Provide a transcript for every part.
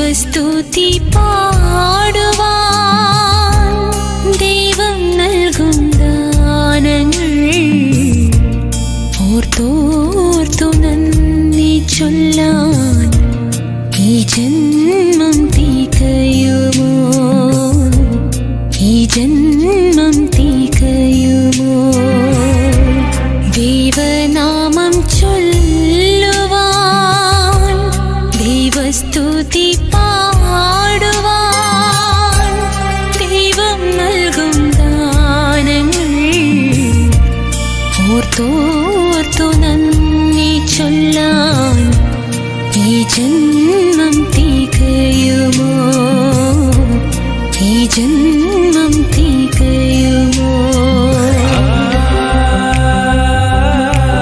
ദൈവസ്തുതി പാടുവാൻ ദൈവം നൽകും ദാനങ്ങൾ ഓർത്തോർത്തു നന്ദി ചൊല്ലാൻ ഈ ജന്മം തികയുമോ ഈ ജന്മം തികയുമോ ദൈവനാമം ചൊല്ലുവാൻ ദൈവസ്തുതി പാടുവാൻ ദൈവം നൽകും ദാനങ്ങൾ ഓർത്തോർത്തു നന്ദി ചൊല്ലാൻ ഈ ജന്മം തികയുമോ ഈ ജന്മം തികയുമോ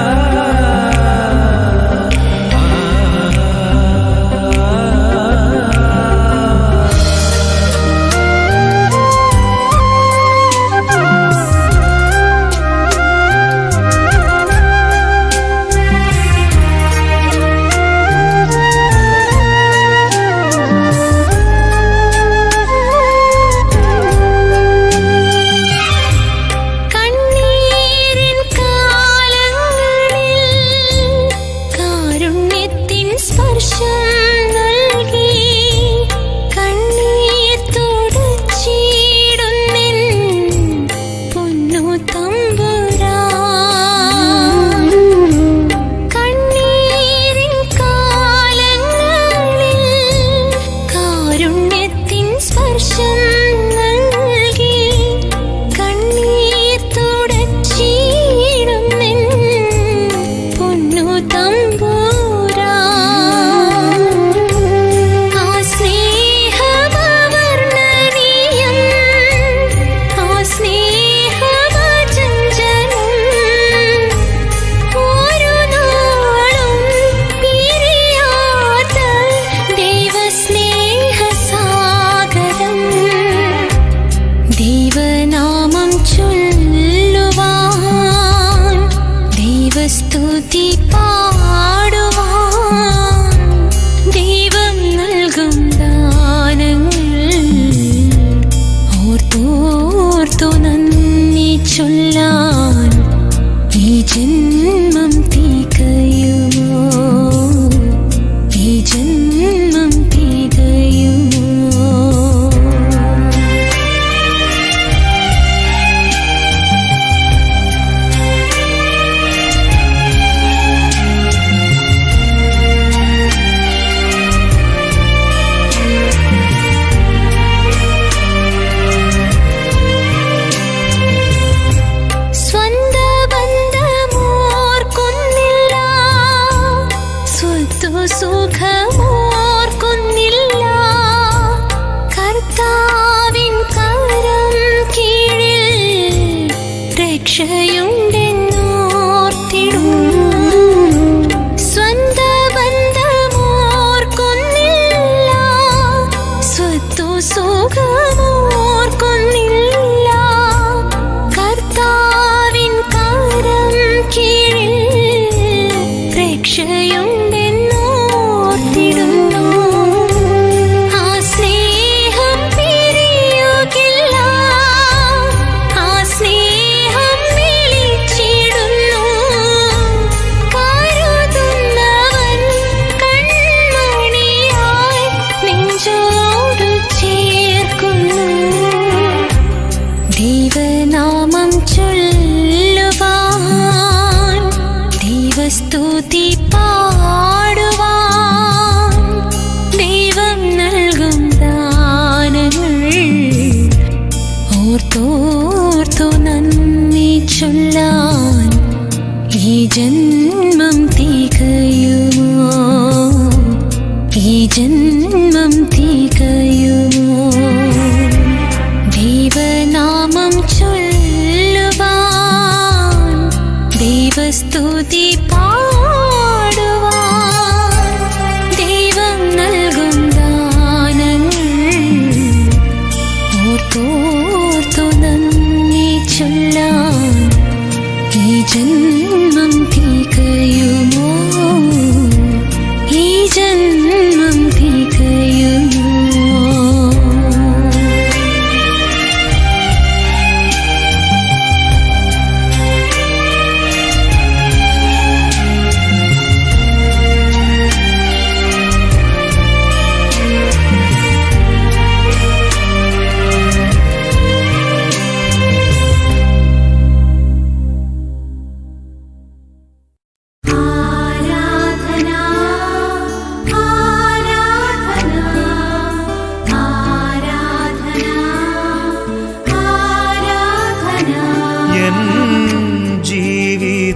ആ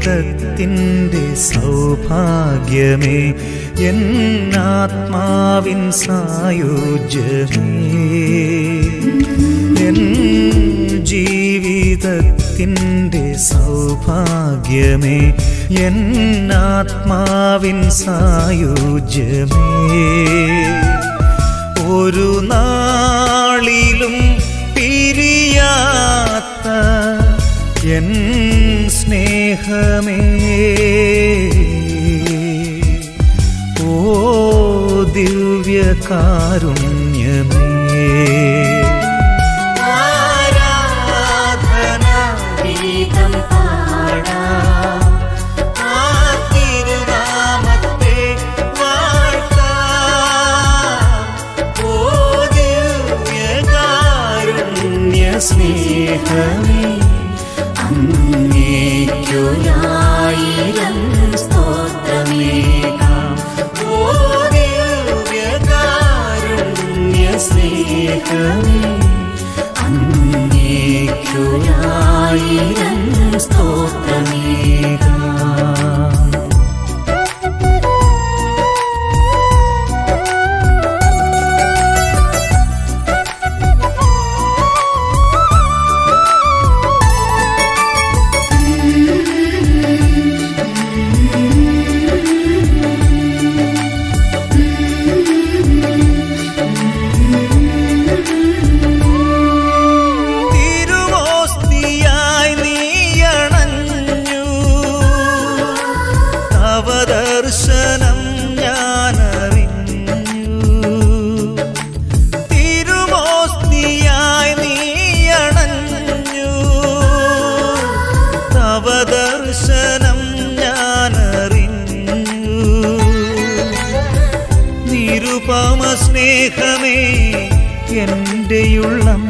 ജീവിതത്തിൻ്റെ സൗഭാഗ്യമേ എന്നാത്മാവിൻ സായുജ്യമേ എൻ ജീവിതത്തിൻ്റെ സൗഭാഗ്യമേ എന്നാത്മാവിൻ സായുജ്യമേ ഒരു നാളിലും പിരിയാത്ത എൻ സ്നേഹമേ ഓ ദിവ്യകാരുണ്യമേ ആരാധന ഗീതം പാടാം ആ തിരുനാമത്തെ വാഴ്ത്താം ഓ ദിവ്യകാരുണ്യ സ്നേഹമേ അങ്ങേക്കൊരായിരം സ്തോത്രമേകാം ഓ ദിവ്യകാരുണ്യ സ്നേഹമേ അങ്ങേക്കൊരായിരം സ്തോത്രമേകാം തിരുവോസ്തിയായി നീയണഞ്ഞു അവദർശനം ഞാനറിഞ്ഞു തിരുവോസ്തിയായി നീയണഞ്ഞു അവദർശനം ഞാനറിഞ്ഞു നിരുപമ സ്നേഹമേ എന്റെയുള്ളം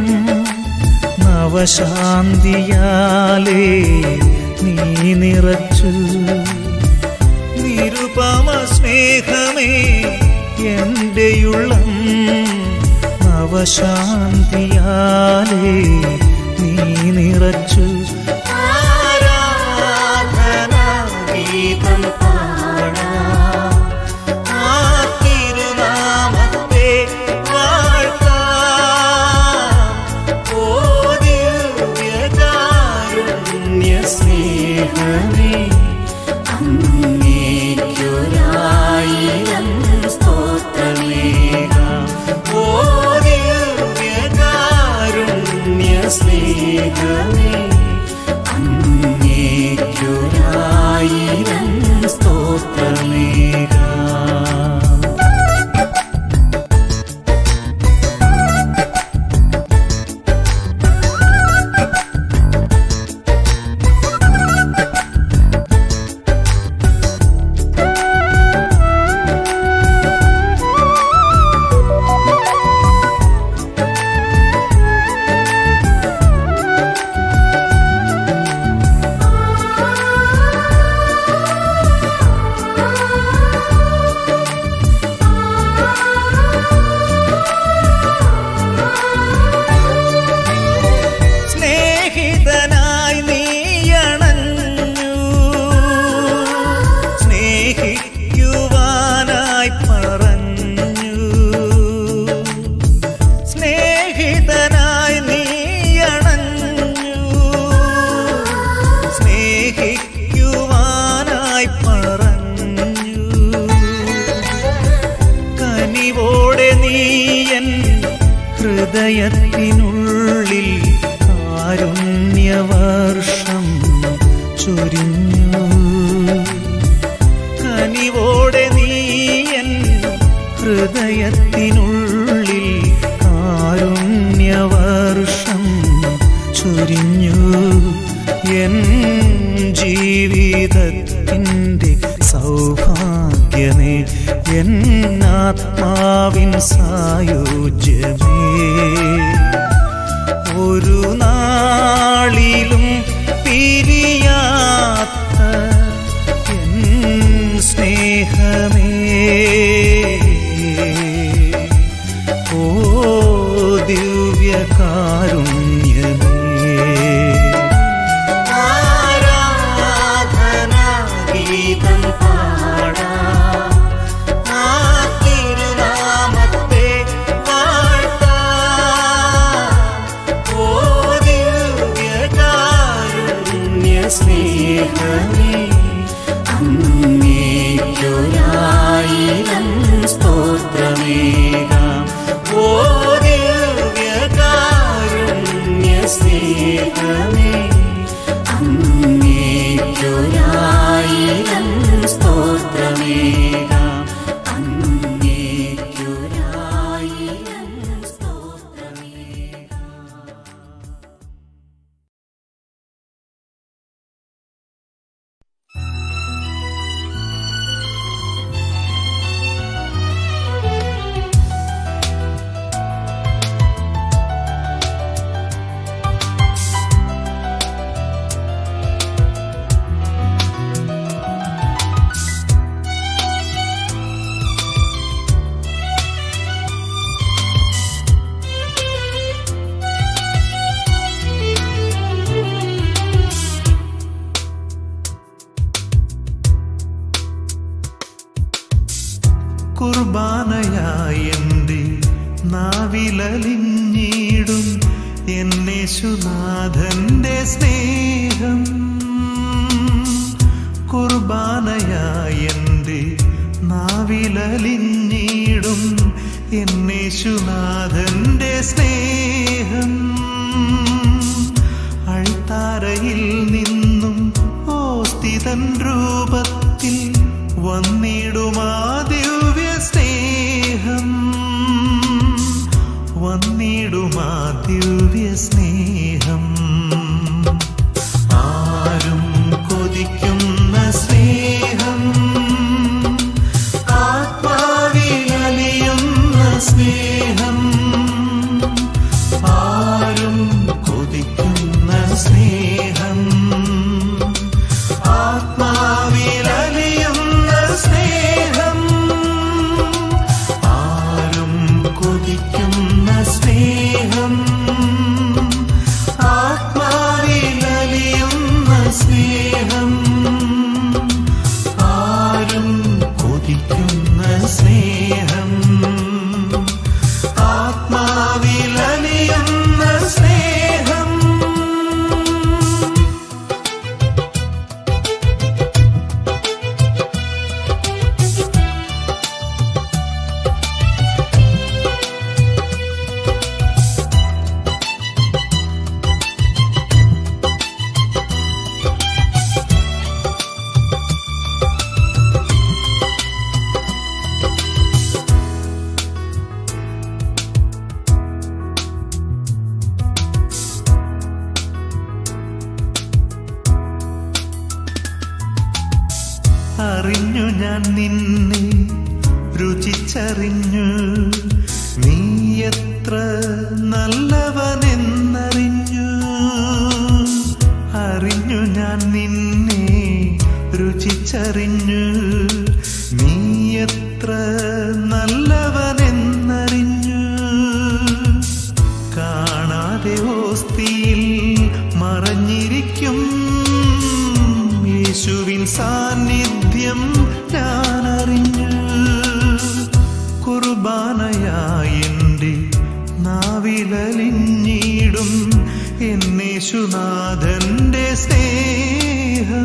നവശാന്തിയാലേ നീ നിറച്ചു നിരുപമ സ്നേഹമേ എന്റെയുള്ളം നവശാന്തിയാലേ നീ നിറച്ചു ആരാധന ഗീതം പാടാം ആ തിരുനാമത്തെ വാഴ്ത്താം ഓ ദിവ്യകാരുണ്യ സ്നേഹമേ അങ്ങേക്കൊരായിരം സ്തോത്രമേകാം ഓ ദിവ്യകാരുണ്യ സ്നേഹമേ അങ്ങേക്കൊരായിരം സ്തോത്രമേകാം സ്നേഹിതനായി നീയണഞ്ഞു സ്നേഹിക്കുവാനായി പറഞ്ഞു സ്നേഹിതനായി നീയണഞ്ഞു സ്നേഹിക്കുവാനായി പറഞ്ഞു കനിവോടെ നീയൻ ഹൃദയത്തിനുള്ളിൽ കാരുണ്യവർഷം ചൊരിഞ്ഞു കനിവോടെ നീയൻ ഹൃദയത്തിനുള്ളിൽ കാരുണ്യവർഷം ചൊരിഞ്ഞു എൻ ജീവിതത്തിൻ്റെ സൗഭാഗ്യമേ എന്നാത്മാവിൻ സായുജ്യമേ ഒരു നാളിലും പിരിയാത്ത എൻ സ്നേഹമേ ഓ ദിവ്യകാരുണ്യമേ ആരാധന സ്നേഹമേ അങ്ങേക്കൊരായിരം സ്തോത്രമേകാം അങ്ങേക്കൊരായിരം സ്തോത്രമേകാം കുർബാനയായി എൻ്റെ നാവിലലിഞ്ഞിടും എന്നേശുനാഥന്റെ സ്നേഹം കുർബാനയായി എൻ്റെ നാവിലലിഞ്ഞിടും എന്നേശുനാഥന്റെ സ്നേഹം അൾത്താരയിൽ നിന്നും ഓസ്തിതൻ രൂപത്തിൽ വന്നിടുമാ ദിവ്യ സ്നേഹം വന്നിടുമാ ദിവ്യ സ്നേഹം ആരും കൊതിക്കുന്ന സ്നേഹം ആത്മാവിലലിയുന്ന സ്നേഹം ആരും കൊതിക്കുന്ന സ്നേഹം ആത്മാവിലലിയുന്ന സ്നേഹം ആരും കൊതിക്കുന്ന സ്നേഹം ആത്മാവിലലിയുന്ന സ്നേഹം ആരും കൊതിക്കുന്ന സ്നേഹം ആത്മാവിലലിയുന്ന സ്നേഹം അറിഞ്ഞു ഞാൻ നിന്നെ രുചിച്ചറിഞ്ഞു നീ എത്ര നല്ലവനെന്നറിഞ്ഞു അറിഞ്ഞു ഞാൻ നിന്നെ രുചിച്ചറിഞ്ഞു നീ എത്ര നല്ലവനെന്നറിഞ്ഞു കാണാതെ ഓസ്തിയിൽ മറഞ്ഞിരിക്കും യേശുവിൻ സാന്നിധ്യം ഞാൻ അറിഞ്ഞു കുർബാനയായി എൻ്റെ നാവിലലിഞ്ഞിടും എന്നേശുനാഥന്റെ സ്നേഹം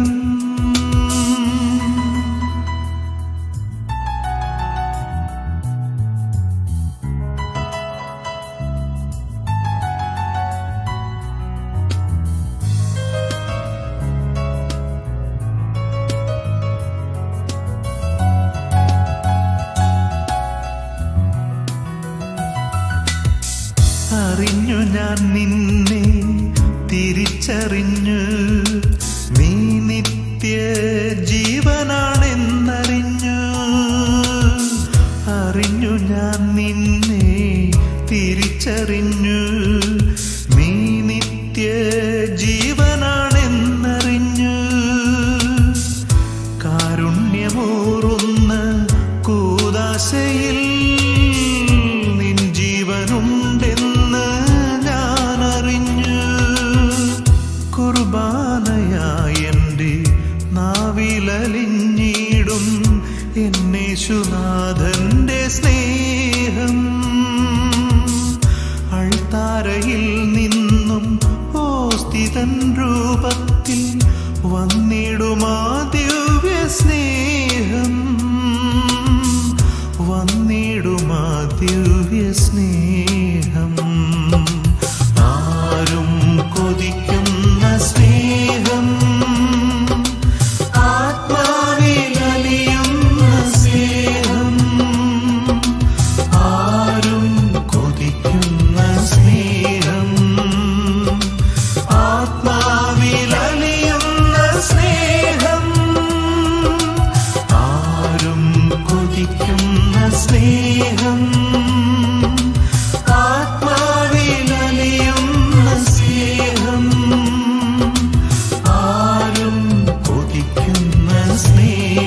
അറിഞ്ഞു ഞാൻ നിന്നെ തിരിച്ചറിഞ്ഞു നീ നിത്യ ജീവനാണെന്നറിഞ്ഞു അറിഞ്ഞു ഞാൻ നിന്നെ തിരിച്ചറിഞ്ഞു നീ നിത്യ ജീവനാണെന്നറിഞ്ഞു കാരുണ്യമൂറുന്ന കൂതാശയിൽ നിൻ ജീവനുണ്ടെന്ന് ഞാൻ അറിഞ്ഞു കുർബാനയായി എൻ്റെ നാവിലലിഞ്ഞിടും എന്നേശുനാഥന്റെ സ്നേഹം അൾത്താരയിൽ നിന്നും ഓസ്തിതൻ രൂപത്തിൽ വന്നിടുമാ ദിവ്യ സ്നേഹം വന്നിടുമാ ദിവ്യ സ്നേഹം ആരും കൊതി സ്നേഹം